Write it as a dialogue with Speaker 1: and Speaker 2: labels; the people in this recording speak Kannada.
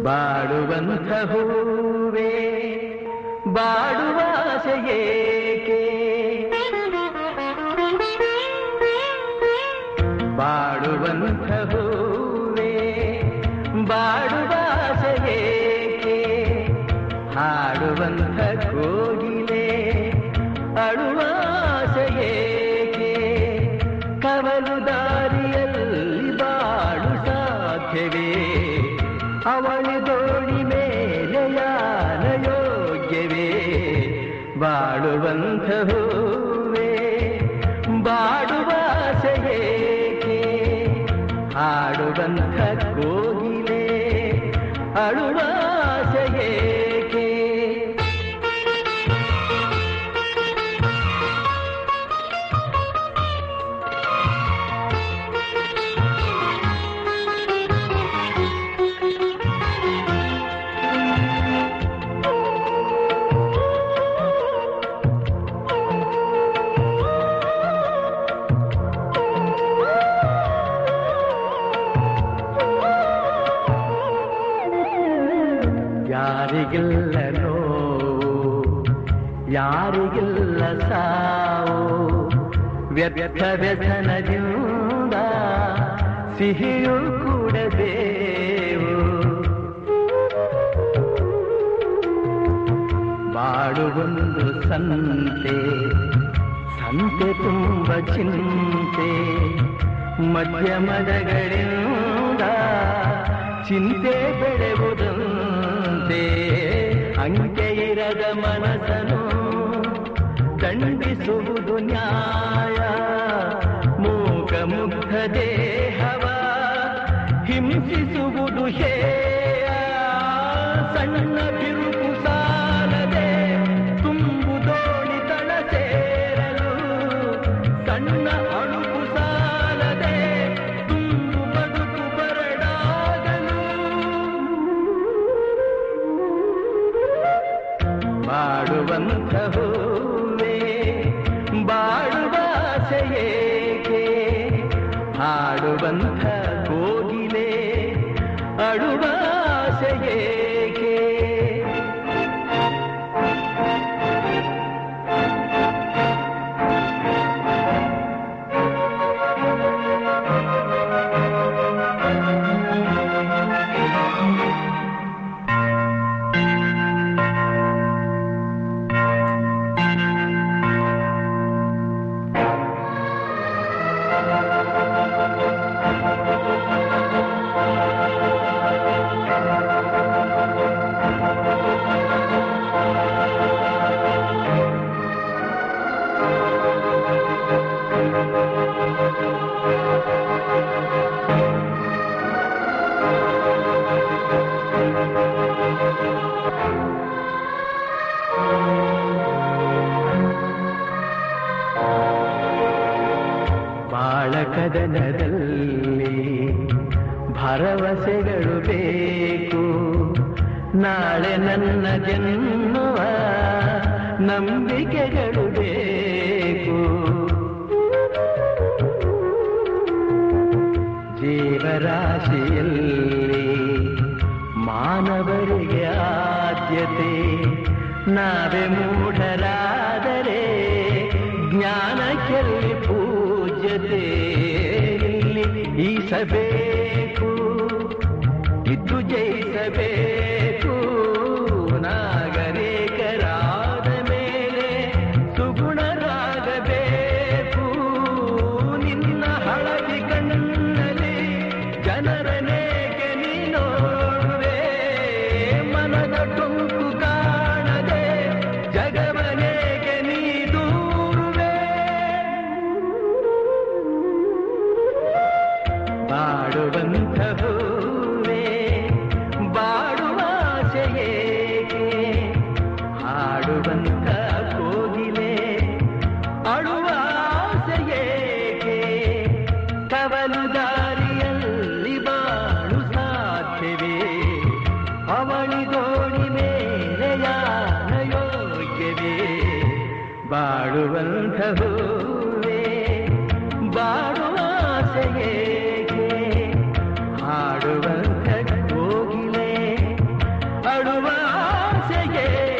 Speaker 1: ಬಾಡುವಂಥ ಹೂವೇ ಬಾಡುವ ಆಸೆಯೇಕೆ ಬಾಡುವಂಥ ಹೂವೇ ಬಾಡುವ ಆಸೆಯೇಕೆ ಹಾಡುವಂಥ ಕೋಗಿಲೆ ಅಳುವ ಆಸೆಯೇಕೆ ಕವಲು ದಾರಿಯಲ್ಲಿ ಬಾಳು ಸಾಧ್ಯವೇ ಅವಳಿ ದೋಣಿ ಮೇಲೆ ಯಾನ ಯೋಗ್ಯವೇ ಬಾಳುವಂಥ ಹೂವೇ ಬಾಡುವ ಆಸೆಯೇಕೆ ಹಾಡುವಂಥ ಕೋಗಿಲೆ ಅಳುವ ಆಸೆಯೇಕೆ ಯಾರಿಗಿಲ್ಲ ನೋವು ಯಾರಿಗಿಲ್ಲ ಸಾವು ವ್ಯರ್ಥ ವ್ಯಸನದಿಂದ ಸಿಹಿಯೂ ಕೂಡದೇವು ಬಾಡುವೊಂದು ಸಂತೆ ಸಂತೆ ತುಂಬ ಚಿಂತೆ ಮಧ್ಯಮದಗಳಿಂದ ಚಿಂತೆ ಬೆಳೆಯುವುದಂತೆ ಅಂಕೆ ಇರದ ಮನಸ್ಸನು ದಂಡಿಸುವುದು ನ್ಯಾಯ ಮೂಕ ಮುಗ್ಧ ದೇಹವ ಹಿಂಸಿಸುವುದು ಹೇಯ ಸಣ್ಣ ಬಿರುಕು ಸಾಲದೆ ತುಂಬು ದೋಣಿ ತಳ ಸೇರಲು ಸಣ್ಣ ಅಳುಕು ಸಾಲದೆ ತುಂಬು ಬದುಕು ಬರಡಾಗಲು ಬಾಡುವಂಥ ಹೂವೇ ಬಾಡುವ ಆಸೆಯೇಕೆ ಹಾಡುವಂಥ ಕೋಗಿಲೆ ಅಳುವ ಆಸೆಯೇಕೆ ಬಾಳ ಕದನದಲ್ಲಿ ಭರವಸೆಗಳು ಬೇಕು ನಾಳೆ ನನ್ನ ಜನ್ಮವ ನಂಬಿಕೆಗಳು ಬೇಕು ಜೀವರಾಶಿಯಲ್ಲಿ ಮಾನವರಿಗೆ ಆದ್ಯತೆ ನಾವೇ ಮೂಢರಾದರೆ ಜ್ಞಾನಕ್ಕೆಲ್ಲಿ ಪೂಜ್ಯತೆ ಇಲ್ಲಿ ಈಸಬೇಕು ಇದ್ದು ಜಯಿಸಬೇಕು ನಾಗರಿಕರಾದ ಮೇಲೆ ಸುಗುಣರಾಗಬೇಕು ನಿನ್ನ ಹಳದಿ ಕಣ್ಣಲ್ಲಿ ಜನರನೇಗೆ ನೀ ನೋಡುವೆ ಮನದ ಟೊಂಕು ಕಾಣದೆ ಜಗವನೇಗೆ ನೀ ದೂರುವೆ ಬಾಡುವಂಥ ಹೂವೇ ಬಾಡುವ ಆಸೆಯೇಕೆ ಹಾಡುವಂಥ ಕೋಗಿಲೆ ಅಳುವ ಆಸೆಯೇಕೆ ಕವಲು ದಾರಿಯಲ್ಲಿ ಬಾಳು ಸಾಧ್ಯವೇ ಅವಳಿ ದೋಣಿ ಮೇಲೆ ಯಾನ ಯೋಗ್ಯವೇ ಬಾಡುವಂಥ ಹೂವೇ ಬಾಡುವ ಆಸೆಯೇಕೆ ಹಾಡುವಂಥ ಕೋಗಿಲೆ ಅಳುವ ಆಸೆಯೇಕೆ